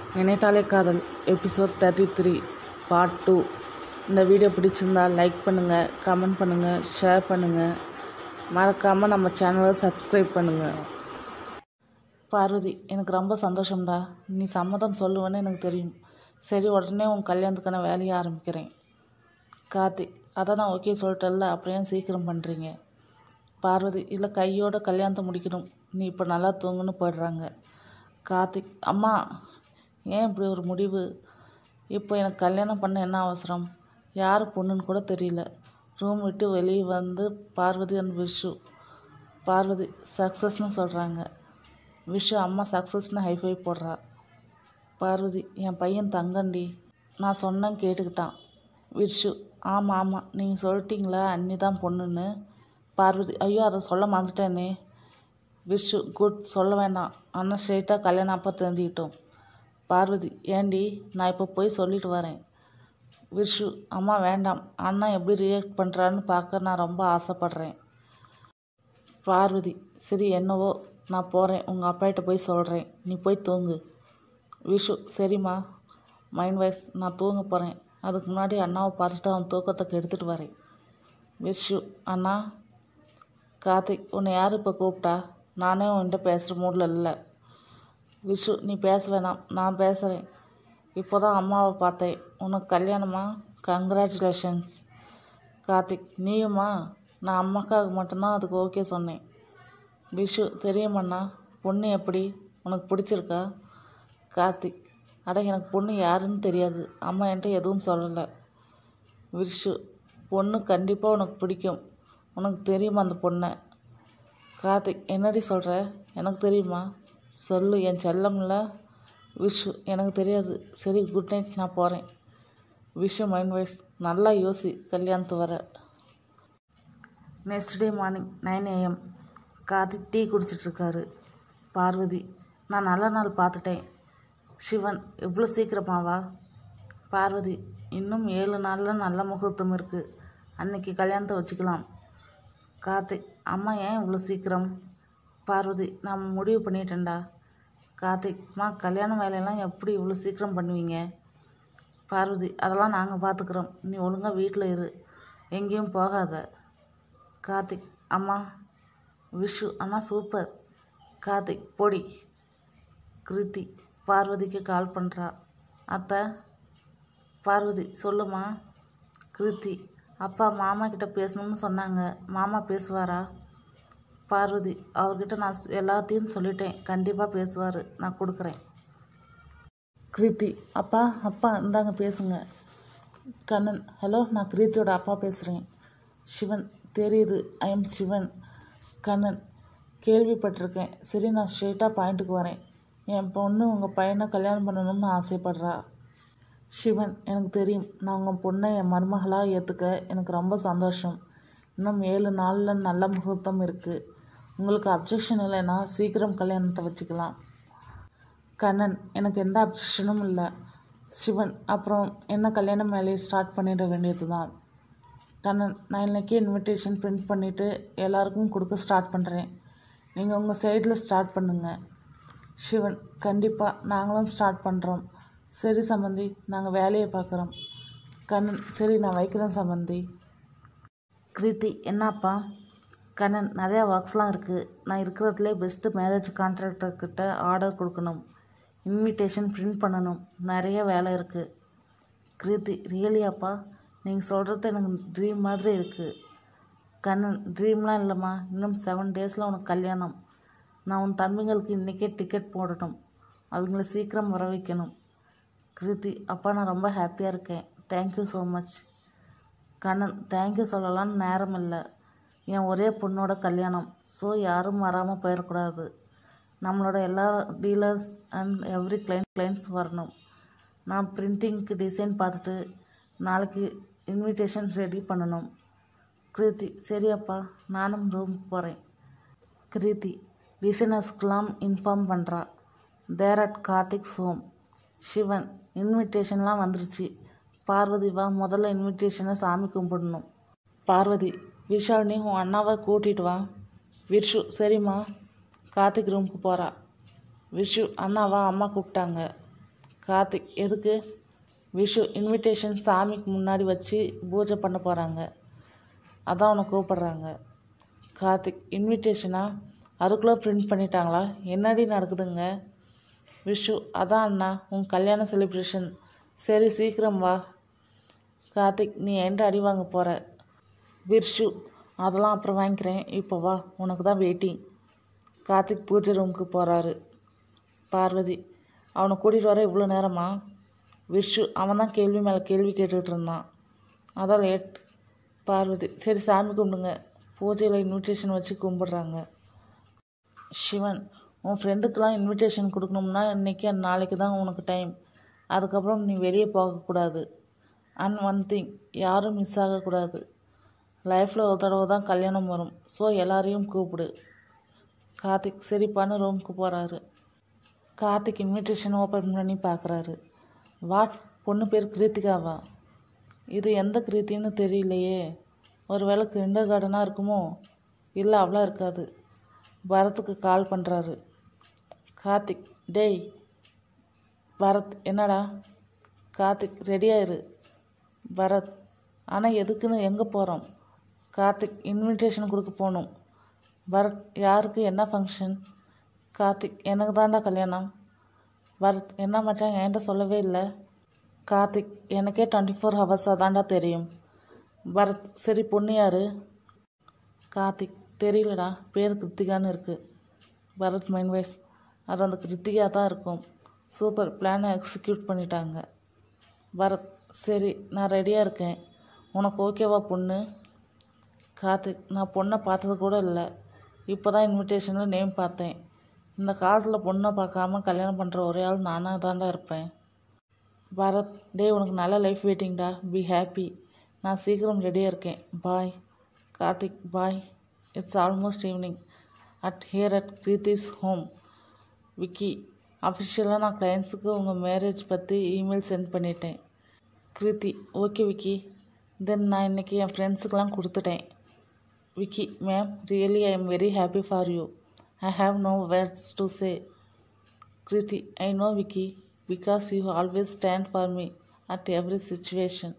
நினைத்தாலே Kaadhal episode thirty three part two இந்த video பிடிச்சிருந்தா லைக் பண்ணுங்கள் கமெண்ட் பண்ணுங்கள் ஷேர் பண்ணுங்கள் மறக்காமல் நம்ம சேனலை சப்ஸ்கிரைப் பண்ணுங்கள் பார்வதி எனக்கு ரொம்ப சந்தோஷம்டா நீ சம்மதம் சொல்லுவேன்னு எனக்கு தெரியும் சரி உடனே உன் கல்யாணத்துக்கான வேலையை ஆரம்பிக்கிறேன் கார்த்திக் அதான் நான் ஓகே சொல்லிட்டேன்ல அப்புறம் ஏன் சீக்கிரம் பண்ணுறீங்க பார்வதி இல்லை கையோட கல்யாணத்தை முடிக்கணும் நீ இப்போ நல்லா தூங்குன்னு போயிடுறாங்க கார்த்திக் அம்மா ஏன் இப்படி ஒரு முடிவு இப்போ எனக்கு கல்யாணம் பண்ண என்ன அவசரம் யார் பொண்ணுன்னு கூட தெரியல ரூம் விட்டு வெளியே வந்து பார்வதி அண்ட் விஷு பார்வதி சக்ஸஸ்னு சொல்கிறாங்க விஷு அம்மா சக்ஸஸ்னு ஹைஃபை போடுறா பார்வதி என் பையன் தங்கண்டி நான் சொன்னேன் கேட்டுக்கிட்டான் விஷு ஆமாம் ஆமாம் நீங்கள் சொல்லிட்டீங்களா அண்ணி தான் பொண்ணுன்னு பார்வதி ஐயோ அதை சொல்ல மறந்துட்டேனே விஷு குட் சொல்ல வேண்டாம் அண்ணன் ஸ்ட்ரெயிட்டாக கல்யாணம் அப்போ தெரிஞ்சுக்கிட்டோம் பார்வதி ஏண்டி நான் இப்போ போய் சொல்லிட்டு வரேன் விஷு அம்மா வேண்டாம் அண்ணா எப்படி ரியாக்ட் பண்ணுறான்னு பார்க்க நான் ரொம்ப ஆசைப்பட்றேன் பார்வதி சரி என்னவோ நான் போகிறேன் உங்கள் அப்பாகிட்ட போய் சொல்கிறேன் நீ போய் தூங்கு விஷு சரிம்மா மைண்ட் வைஸ் நான் தூங்க போகிறேன் அதுக்கு முன்னாடி அண்ணாவை பார்த்துட்டு அவன் தூக்கத்தை கெடுத்துட்டு வரேன் விஷு அண்ணா கார்த்திக் உன்னை யார் இப்போ கூப்பிட்டா நானே உன்கிட்ட பேசுகிற மூடில் இல்லை விஷு நீ பேச வேணாம் நான் பேசுகிறேன் இப்போ தான் அம்மாவை பார்த்தேன் உனக்கு கல்யாணமா கங்க்ராச்சுலேஷன்ஸ் கார்த்திக் நீயுமா நான் அம்மாக்காக மட்டும்தான் அதுக்கு ஓகே சொன்னேன் விஷு தெரியுமண்ணா பொண்ணு எப்படி உனக்கு பிடிச்சிருக்கா கார்த்திக் அட எனக்கு பொண்ணு யாருன்னு தெரியாது அம்மா என்கிட்ட எதுவும் சொல்லலை விஷு பொண்ணு கண்டிப்பாக உனக்கு பிடிக்கும் உனக்கு தெரியுமா அந்த பொண்ணை கார்த்திக் என்னடி சொல்கிற எனக்கு தெரியுமா சொல்லு என் செல்லம்ல விஷு எனக்கு தெரியாது சரி குட் நைட் நான் போகிறேன் விஷு மைண்ட் வைஸ் நல்லா யோசி கல்யாணத்து வர next day morning nine AM Karthik tea குடிச்சிட்ருக்காரு பார்வதி நான் நல்ல நாள் பார்த்துட்டேன் சிவன் எவ்வளோ சீக்கிரமாவா பார்வதி இன்னும் ஏழு நாளில் நல்ல முகூர்த்தம் இருக்குது அன்னைக்கு கல்யாணத்தை வச்சுக்கலாம் கார்த்திக் அம்மா ஏன் இவ்வளோ சீக்கிரம் பார்வதி நான் முடிவு பண்ணிட்டேன்டா கார்த்திக் அம்மா கல்யாண வேலையெல்லாம் எப்படி இவ்வளோ சீக்கிரம் பண்ணுவீங்க பார்வதி அதெல்லாம் நாங்கள் பார்த்துக்குறோம் நீ ஒழுங்காக வீட்டில் இரு எங்கேயும் போகாத கார்த்திக் அம்மா விஷு அண்ணா சூப்பர் கார்த்திக் பொடி கிருத்தி பார்வதிக்கு கால் பண்ணுறா அத்தை பார்வதி சொல்லுமா கிருத்தி அப்பா மாமா கிட்ட பேசணும்னு சொன்னாங்க மாமா பேசுவாரா பார்வதி அவர்கிட்ட நான் எல்லாத்தையும் சொல்லிட்டேன் கண்டிப்பாக பேசுவார் நான் கொடுக்குறேன் கிருத்தி அப்பா அப்பா இந்தாங்க பேசுங்க கண்ணன் ஹலோ நான் கிருத்தியோட அப்பா பேசுகிறேன் சிவன் தெரியுது ஐ எம் சிவன் கண்ணன் கேள்விப்பட்டிருக்கேன் சரி நான் ஸ்ட்ரெயிட்டாக பாயிண்ட்டுக்கு வரேன் என் பொண்ணு உங்கள் பையனை கல்யாணம் பண்ணணும்னு ஆசைப்படுறா சிவன் எனக்கு தெரியும் நான் உங்கள் பொண்ணை என் மருமகளாக ஏற்றுக்க எனக்கு ரொம்ப சந்தோஷம் இன்னும் ஏழு நாளில் நல்ல முகூர்த்தம் இருக்குது உங்களுக்கு அப்ஜெக்ஷன் இல்லைன்னா சீக்கிரம் கல்யாணத்தை வச்சுக்கலாம் கண்ணன் எனக்கு எந்த அப்ஜெக்ஷனும் இல்லை சிவன் அப்புறம் என்ன கல்யாணம் வேலையை ஸ்டார்ட் பண்ணிட வேண்டியது தான் கண்ணன் நான் இன்றைக்கி இன்விடேஷன் பிரிண்ட் பண்ணிவிட்டு எல்லாருக்கும் கொடுக்க ஸ்டார்ட் பண்ணுறேன் நீங்கள் உங்கள் சைடில் ஸ்டார்ட் பண்ணுங்கள் சிவன் கண்டிப்பாக நாங்களும் ஸ்டார்ட் பண்ணுறோம் சரி சம்மந்தி நாங்கள் வேலையை பார்க்குறோம் கண்ணன் சரி நான் வைக்கிறேன் சம்மந்தி கிருத்தி என்னப்பா கண்ணன் நிறையா ஒர்க்ஸ்லாம் இருக்குது நான் இருக்கிறதுலே பெஸ்ட்டு மேரேஜ் கான்ட்ராக்டர்கிட்ட ஆர்டர் கொடுக்கணும் இன்விடேஷன் பிரிண்ட் பண்ணணும் நிறைய வேலை இருக்குது கிருத்தி ரியலியாப்பா நீங்கள் சொல்கிறது எனக்கு ட்ரீம் மாதிரி இருக்குது கண்ணன் ட்ரீம்லாம் இல்லைம்மா இன்னும் செவன் டேஸில் உனக்கு கல்யாணம் நான் உன் தம்பிங்களுக்கு இன்றைக்கே டிக்கெட் போடணும் அவங்கள சீக்கிரம் வர வைக்கணும் கிருத்தி அப்பா நான் ரொம்ப ஹாப்பியாக இருக்கேன் thank you so much Kannan thank you சொல்லலான்னு நேரம் இல்லை என் ஒரே பொண்ணோட கல்யாணம் ஸோ யாரும் வராமல் போயிடக்கூடாது நம்மளோட எல்லா dealers and every client clients வரணும் நான் பிரிண்டிங்க்கு டிசைன் பார்த்துட்டு நாளைக்கு இன்விடேஷன் ரெடி பண்ணணும் கிருத்தி சரியாப்பா நானும் ரூமுக்கு போகிறேன் கிருத்தி டிசைனர்ஸ்க்கெலாம் இன்ஃபார்ம் பண்ணுறா there at Karthik's home Sivan இன்விடேஷன்லாம் வந்துருச்சு பார்வதி வா முதல்ல இன்விடேஷனை சாமி கும்பிடணும் பார்வதி விஷாலினி உன் அண்ணாவை கூட்டிகிட்டு வா விஷு சரிம்மா கார்த்திக் ரூமுக்கு போகிறா விஷு அண்ணாவா அம்மா கூப்பிட்டாங்க கார்த்திக் எதுக்கு விஷு இன்விடேஷன் சாமிக்கு முன்னாடி வச்சு பூஜை பண்ண போகிறாங்க அதான் உன்னை கூப்பிட்றாங்க கார்த்திக் இன்விடேஷனா அதுக்குள்ளே பிரிண்ட் பண்ணிட்டாங்களா என்னடி நடக்குதுங்க விஷு அதான் அண்ணா உன் கல்யாண செலிப்ரேஷன் சரி சீக்கிரம் வா கார்த்திக் நீ என்கிட்ட அடி வாங்க போகிற விர்ஷு அதெல்லாம் அப்புறம் வாங்கிக்கிறேன் இப்போ வா உனக்கு தான் வெயிட்டிங் கார்த்திக் பூஜை ரூமுக்கு போகிறாரு பார்வதி அவனை கூட்டிகிட்டு வர இவ்வளோ நேரமா விர்ஷு அவன் தான் கேள்வி மேலே கேள்வி கேட்டுட்டு இருந்தான் அதான் லேட் பார்வதி சரி சாமி கும்பிடுங்க பூஜையில் இன்விடேஷன் வச்சு கும்பிட்றாங்க சிவன் உன் ஃப்ரெண்டுக்கெலாம் இன்விடேஷன் கொடுக்கணும்னா இன்றைக்கி அண்ட் நாளைக்கு தான் உனக்கு டைம் அதுக்கப்புறம் நீ வெளியே போகக்கூடாது அண்ட் ஒன் திங் யாரும் மிஸ் ஆகக்கூடாது லைஃப்பில் ஒரு தடவை தான் கல்யாணம் வரும் ஸோ எல்லாரையும் கூப்பிடு கார்த்திக் சரி பண்ணு ரூமுக்கு போகிறாரு கார்த்திக் இன்விடேஷன் ஓப்பன் பண்ணி பார்க்குறாரு வாட் பொண்ணு பேர் கிருத்திகாவா இது எந்த கிருத்தின்னு தெரியலையே ஒரு வேளை கிண்டர் கார்டனாக இருக்குமோ இல்லை அவ்வளோ இருக்காது பரத்துக்கு கால் பண்ணுறாரு கார்த்திக் டேய் பரத் என்னடா கார்த்திக் ரெடியாயிரு பரத் ஆனால் எதுக்குன்னு எங்கே போகிறோம் கார்த்திக் இன்விடேஷன் கொடுக்க போகணும் பரத் யாருக்கு என்ன ஃபங்க்ஷன் கார்த்திக் எனக்கு தான்டா கல்யாணம் பரத் என்ன மச்சான் என்கிட்ட சொல்லவே இல்லை கார்த்திக் எனக்கே டுவெண்ட்டி ஃபோர் ஹவர்ஸாக தான்டா தெரியும் பரத் சரி பொண்ணு யாரு கார்த்திக் தெரியலடா பேர் கிருத்திகான்னு இருக்குது பரத் மைண்ட் வைஸ் அது அந்த கிருத்திகா தான் இருக்கும் சூப்பர் பிளானை எக்ஸிக்யூட் பண்ணிட்டாங்க பரத் சரி நான் ரெடியாக இருக்கேன் உனக்கு ஓகேவா பொண்ணு கார்த்திக் நான் பொண்ணை பார்த்தது கூட இல்லை இப்போ தான் இன்விடேஷனில் நேம் பார்த்தேன் இந்த காலத்தில் பொண்ணை பார்க்காம கல்யாணம் பண்ணுற ஒரே ஆள் நானாக தான்டா இருப்பேன் பரத் டேய் உனக்கு நல்ல லைஃப் வெயிட்டிங்டா பி ஹாப்பி நான் சீக்கிரம் ரெடியாக இருக்கேன் bye Karthik bye it's almost evening at here at Kriti's home Vicky அஃபிஷியலாக நான் கிளைண்ட்ஸுக்கு உங்கள் மேரேஜ் பற்றி இமெயில் சென்ட் பண்ணிட்டேன் கிருத்தி ஓகே விக்கி தென் நான் இன்றைக்கி என் ஃப்ரெண்ட்ஸுக்கெலாம் கொடுத்துட்டேன் Vicky ma'am really I am very happy for you I have no words to say Kriti I know Vicky because you always stand for me at every situation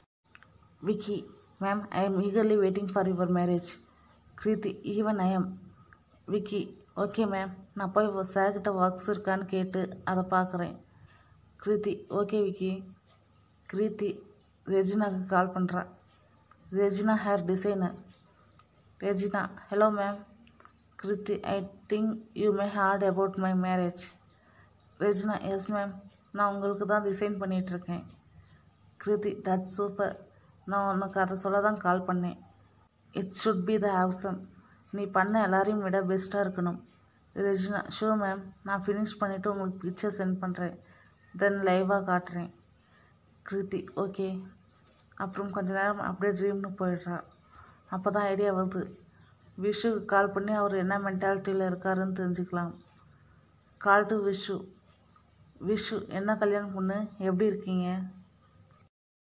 Vicky ma'am I am eagerly waiting for your marriage Kriti even I am Vicky okay ma'am நான் போய் சார்கிட்ட works இருக்கான்னு கேட்டு அதை பார்க்குறேன் Kriti okay Vicky Kriti ரெஜினாக்கு call பண்ணுறா Regina hair designer Regina hello ma'am Kriti I think you may heard about my marriage Regina yes ma'am நான் உங்களுக்கு தான் டிசைன் பண்ணிகிட்ருக்கேன் கிருதி தட் சூப்பர் நான் உனக்கு அதை சொல்ல தான் கால் பண்ணேன் it should be the awesome நீ பண்ண எல்லாரையும் விட பெஸ்ட்டாக இருக்கணும் ரெஜினா ஷோ மேம் நான் ஃபினிஷ் பண்ணிவிட்டு உங்களுக்கு பிக்சர் சென்ட் பண்ணுறேன் தென் லைவாக காட்டுறேன் கிருதி ஓகே அப்புறம் கொஞ்ச நேரம் அப்படியே ட்ரீம்னு போயிடுறா அப்போ தான் ஐடியா வருது விஷுக்கு கால் பண்ணி அவர் என்ன மென்டாலிட்டியில் இருக்காருன்னு தெரிஞ்சுக்கலாம் கால் டு விஷு விஷு என்ன கல்யாணம் பொண்ணு எப்படி இருக்கீங்க